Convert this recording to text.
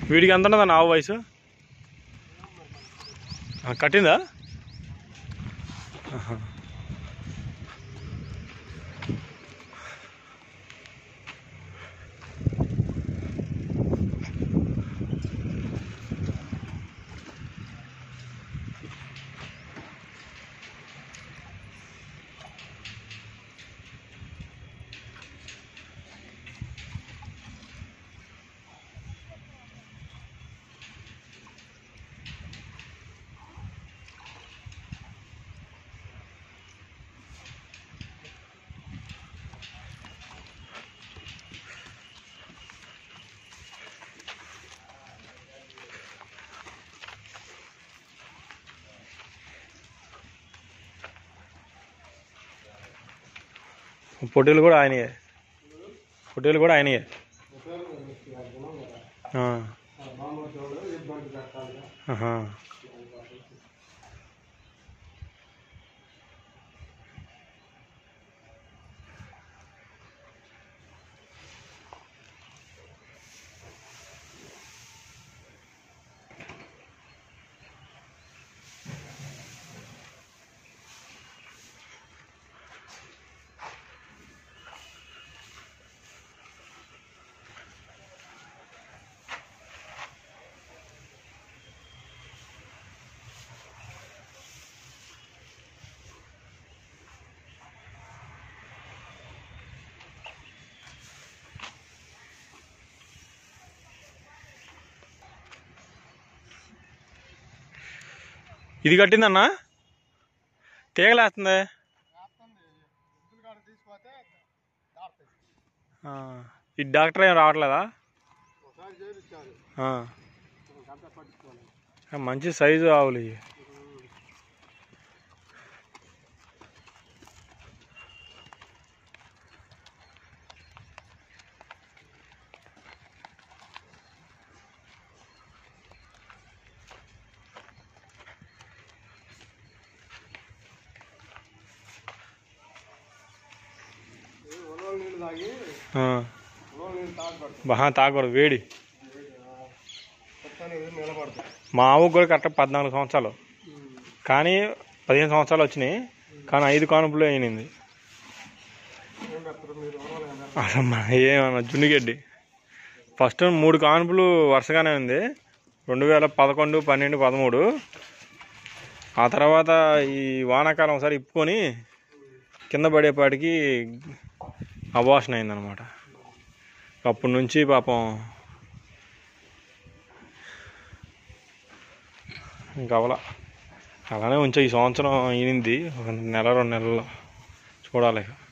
వీడికి ఎంత ఉన్నదా ఆవు వయసు ఆ, కట్టిందా ఆహా. పొట్టేలు కూడా ఆయనయే పొట్టేలు కూడా ఆయనయే ఆ. ఆహా. ఇది కట్టిందన్నా తీగలేస్తుంది ఆ. ఈ డాక్టర్ ఏం రావట్లేదా ఆ. ఆ, మంచి సైజు ఆవులు ఇవి నీళ్ళు తాగి ఆ. ఉలవ నీళ్ళు తాగబడతాయి బాగా తాగకూడదు వేడి మొత్తానికి నిలబడతాయి మా ఆవుకు కూడా కరెక్ట్ పద్నాలుగు సంవత్సరాలు కానీ పదిహేను సంవత్సరాలు వచ్చినాయి కానీ ఐదు కానుపులు అయినింది ఏం పెడతారు మీరు ఉలవలు ఏం పెడతారు? అసలు మన ఏమన్నా జున్నిగడ్డి ఫస్ట్ మూడు కానుపులు వరుసగానే ఉంది రెండు వేల పదకొండు పన్నెండు పదమూడు ఆ తర్వాత ఈ వానాకాలం ఒకసారి ఇప్పుకొని కింద పడేపాటికి అబార్షన్ అయిందనమాట అప్పటి నుంచి పాపం ఇంకా అవలా అలానే ఉంచా ఈ సంవత్సరం ఈనింది ఒక నెల రెండు నెలల్లో చూడాలి ఇక